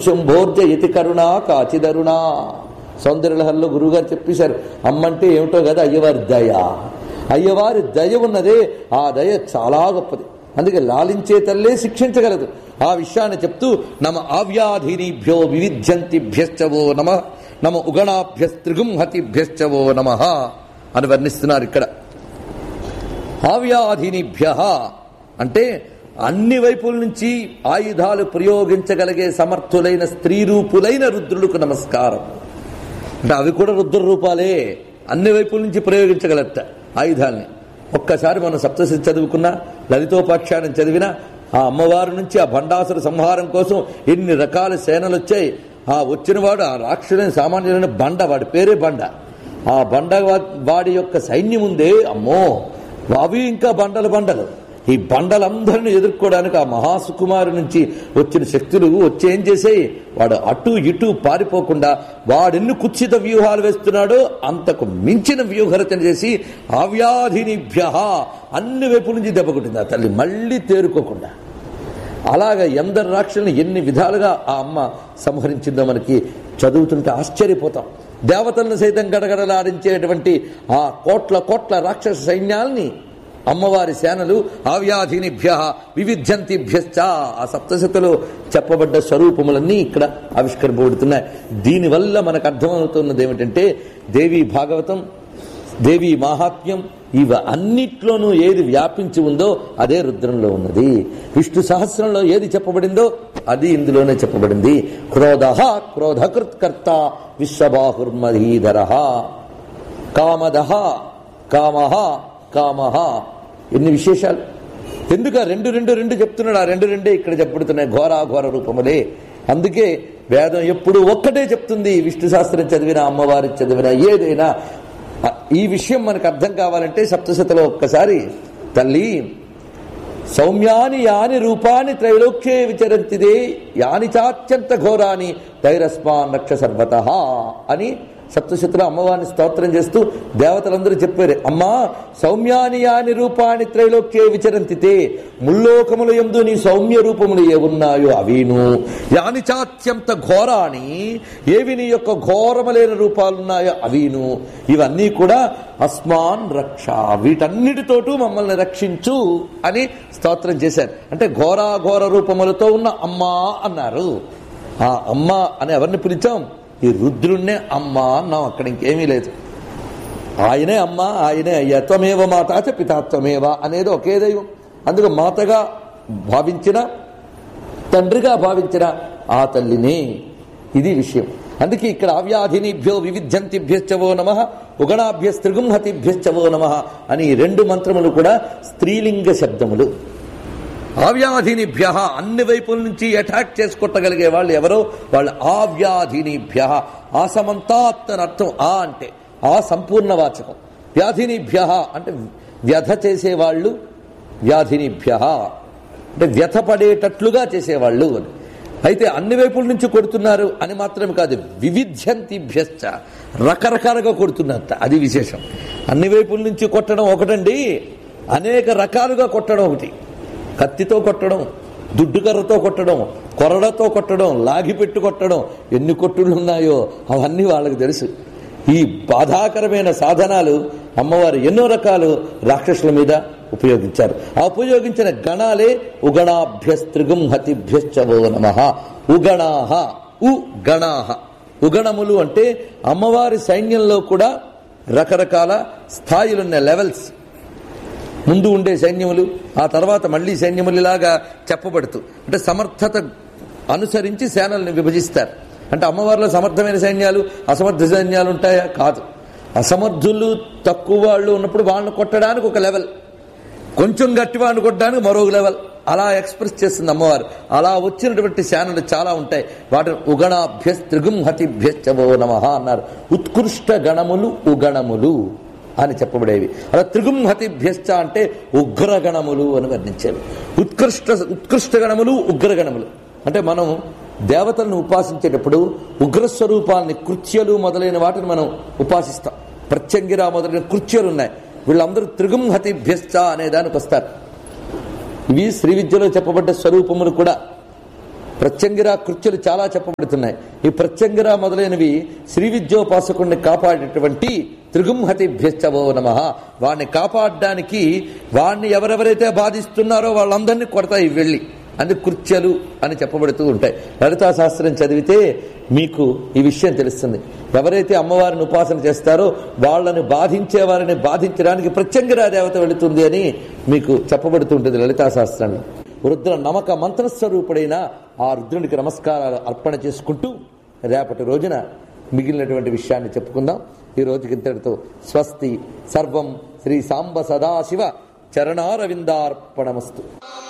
శంభోర్జ యతి కరుణా కాచిదరుణా సౌందర్యలహరిలో గురువుగారు చెప్పేశారు అమ్మంటే ఏమిటో కదా అయ్యవారి దయ అయ్యవారి దయ ఉన్నదే ఆ దయ చాలా గొప్పది అందుకే లాలించే తల్లే శిక్షించగలదు ఆ విషయాన్ని చెప్తూ నమ ఆవ్యాధీనిభ్యో వివిధ్యంతిభ్యశ్చవో నమ నమ ఉగణాభ్యస్త్రిగుంహతిభ్యశ్చవో నమ అని వర్ణిస్తున్నారు ఇక్కడ ఆవ్యాధీనిభ్య అంటే అన్ని వైపుల నుంచి ఆయుధాలు ప్రయోగించగలిగే సమర్థులైన స్త్రీ రూపులైన రుద్రులకు నమస్కారం అంటే అవి కూడా రుద్ర రూపాలే అన్ని వైపుల నుంచి ప్రయోగించగలట ఆయుధాల్ని ఒక్కసారి మనం సప్తశతి చదువుకున్నా లలితోపాఖ్యానం చదివినా ఆ అమ్మవారి నుంచి ఆ భండాసుర సంహారం కోసం ఎన్ని రకాల సేనలు వచ్చాయి ఆ వచ్చినవాడు ఆ రాక్షసుని సామాన్యులైన బండ వాడి పేరే బండ ఆ బండ వా- వాడి యొక్క సైన్యం ఉందే అమ్మో అవి ఇంకా బండలు బండలు ఈ బండలందరిని ఎదుర్కోవడానికి ఆ మహాసుకుమారు నుంచి వచ్చిన శక్తులు వచ్చి ఏం చేసాయి వాడు అటు ఇటు పారిపోకుండా వాడెన్ని కుత్సిత వ్యూహాలు వేస్తున్నాడో అంతకు మించిన వ్యూహరచన చేసి ఆవ్యాధినిభ్య అన్ని వైపుల నుంచి దెబ్బ కొట్టింది ఆ తల్లి మళ్ళీ తేరుకోకుండా అలాగ ఎందరు రాక్షసులను ఎన్ని విధాలుగా ఆ అమ్మ సంహరించిందో మనకి చదువుతుంటే ఆశ్చర్యపోతాం దేవతలను సైతం గడగడలాడించేటువంటి ఆ కోట్ల కోట్ల రాక్షస సైన్యాల్ని అమ్మవారి సేనలు ఆవ్యాధినిభ్య వివిధ్యంతిభ్యశ్చ ఆ సప్తశతిలో చెప్పబడ్డ స్వరూపములన్నీ ఇక్కడ ఆవిష్కరింపబడుతున్నాయి దీనివల్ల మనకు అర్థమవుతున్నది ఏమిటంటే దేవి భాగవతం దేవి మాహాత్మ్యం ఇవ అన్నిట్లోనూ ఏది వ్యాపించి ఉందో అదే రుద్రంలో ఉన్నది విష్ణు సహస్రంలో ఏది చెప్పబడిందో అది ఇందులోనే చెప్పబడింది క్రోధ క్రోధకృత్కర్త విశ్వబాహుర్మధీధర కామద కామహ కామహ ఎన్ని విశేషాలు ఎందుకు ఆ రెండు రెండు రెండు చెప్తున్నాడు ఆ రెండు రెండే ఇక్కడ చెప్పబడుతున్నాయి ఘోరాఘోర రూపములే అందుకే వేదం ఎప్పుడు ఒక్కటే చెప్తుంది విష్ణు శాస్త్రం చదివినా అమ్మవారి చదివినా ఏదైనా ఆ, ఈ విషయం మనకు అర్థం కావాలంటే సప్తశతిలో ఒక్కసారి తల్లి సౌమ్యాని యాని రూపాని త్రైలోక్యే విచరంతిదే యాని చాత్యంత ఘోరాని తైరస్మాన్ రక్ష సర్వత అని సప్తశతిలో అమ్మవారిని స్తోత్రం చేస్తూ దేవతలందరూ చెప్పారు అమ్మా సౌమ్యాని యాని రూపాని త్రైలోక్యే విచరంతితే ముల్లోకముల ఎందు నీ సౌమ్య రూపములు ఏవున్నాయో అవిను యాని చాత్యంత ఘోరాని ఏవి నీ యొక్క ఘోరములైన రూపాలున్నాయో అవిను ఇవన్నీ కూడా అస్మాన్ రక్ష వీటన్నిటితోటూ మమ్మల్ని రక్షించు అని స్తోత్రం చేశారు అంటే ఘోరాఘోర రూపములతో ఉన్న అమ్మా అన్నారు ఆ అమ్మ అని ఎవరిని పిలిచాం ఈ రుద్రుణ్ణే అమ్మ అన్నాం అక్కడ ఇంకేమీ లేదు ఆయనే అమ్మ ఆయనే అయ్యా త్వమేవ మాతాచ పితాత్వమేవ అనేది ఒకే దైవం అందుకు మాతగా భావించిన తండ్రిగా భావించిన ఆ తల్లిని ఇది విషయం అందుకే ఇక్కడ ఆవ్యాధినిభ్యో వివిధ్యంతిభ్యశ్చవో నమ ఉగణాభ్య త్రిగుంహతిభ్యశ్చవో నమ అని ఈ రెండు మంత్రములు కూడా స్త్రీలింగ శబ్దములు ఆవ్యాధినిభ్య అన్ని వైపుల నుంచి అటాక్ చేసుకొట్టగలిగే వాళ్ళు ఎవరో వాళ్ళు ఆవ్యాధినిభ్య ఆసమంతాత్ అని అర్థం ఆ అంటే ఆ సంపూర్ణ వాచకం వ్యాధినిభ్య అంటే వ్యధ చేసేవాళ్ళు వ్యాధినిభ్య అంటే వ్యథ పడేటట్లుగా చేసేవాళ్ళు అని అయితే అన్ని వైపుల నుంచి కొడుతున్నారు అని మాత్రమే కాదు వివిధ్యంతిభ్యశ్చ రకరకాలుగా కొడుతున్నట్ట అది విశేషం అన్ని వైపుల నుంచి కొట్టడం ఒకటండి అనేక రకాలుగా కొట్టడం ఒకటి కత్తితో కొట్టడం దుడ్డుకర్రతో కొట్టడం కొరడతో కొట్టడం లాగిపెట్టు కొట్టడం ఎన్ని కొట్టుళ్ళు ఉన్నాయో అవన్నీ వాళ్ళకి తెలుసు ఈ బాధాకరమైన సాధనాలు అమ్మవారు ఎన్నో రకాలు రాక్షసుల మీద ఉపయోగించారు ఆ ఉపయోగించిన గణాలే ఉగణాభ్యస్త్రిగుం హతిభ్యశ్చవో నమ ఉగణాహ ఉ గణాహ ఉగణములు అంటే అమ్మవారి సైన్యంలో కూడా రకరకాల స్థాయిలున్న లెవెల్స్ ముందు ఉండే సైన్యములు ఆ తర్వాత మళ్ళీ సైన్యములు ఇలాగా చెప్పబడుతూ అంటే సమర్థత అనుసరించి సేనల్ని విభజిస్తారు అంటే అమ్మవారిలో సమర్థమైన సైన్యాలు అసమర్థ సైన్యాలు ఉంటాయా కాదు అసమర్థులు తక్కువ వాళ్ళు ఉన్నప్పుడు వాళ్ళని కొట్టడానికి ఒక లెవెల్ కొంచెం గట్టివాడిని కొట్టడానికి మరో లెవెల్ అలా ఎక్స్ప్రెస్ చేస్తుంది అమ్మవారు అలా వచ్చినటువంటి శానలు చాలా ఉంటాయి వాటిని ఉగణాభ్యస్ త్రిగుంహతిభ్యశ్చవో నమ అన్నారు ఉత్కృష్ట గణములు ఉగణములు అని చెప్పబడేవి అలా త్రిగుంహతిభ్యశ్చ అంటే ఉగ్రగణములు అని వర్ణించేవి ఉత్కృష్ట ఉత్కృష్ట గణములు ఉగ్రగణములు అంటే మనం దేవతలను ఉపాసించేటప్పుడు ఉగ్రస్వరూపాలని కృత్యలు మొదలైన వాటిని మనం ఉపాసిస్తాం ప్రత్యంగిరా మొదలైన కృత్యలు ఉన్నాయి వీళ్ళందరూ త్రిగుంహతిభ్యశ్చ అనే దానికి వస్తారు ఇవి శ్రీ విద్యలో చెప్పబడ్డ స్వరూపములు కూడా ప్రత్యంగిరా కృత్యులు చాలా చెప్పబడుతున్నాయి ఈ ప్రత్యంగిరా మొదలైనవి శ్రీ విద్యోపాసకుడిని కాపాడేటువంటి త్రిగుంహతిభ్యశ్చవో నమ వాడిని కాపాడడానికి వాడిని ఎవరెవరైతే బాధిస్తున్నారో వాళ్ళందరినీ కొడతాయి వెళ్ళి అందుకు కృత్యలు అని చెప్పబడుతూ ఉంటాయి లలితా శాస్త్రం చదివితే మీకు ఈ విషయం తెలుస్తుంది ఎవరైతే అమ్మవారిని ఉపాసన చేస్తారో వాళ్ళని బాధించే వారిని బాధించడానికి ప్రత్యంగిరా దేవత వెళుతుంది అని మీకు చెప్పబడుతుంటుంది లలితా శాస్త్రంలో రుద్ర నమక మంత్రస్వరూపుడైన ఆ రుద్రునికి నమస్కారాలు అర్పణ చేసుకుంటూ రేపటి రోజున మిగిలినటువంటి విషయాన్ని చెప్పుకుందాం ఈ రోజుకి ఇంతటితో స్వస్తి సర్వం శ్రీ సాంబ సదాశివ చరణారవిందార్పణమస్తు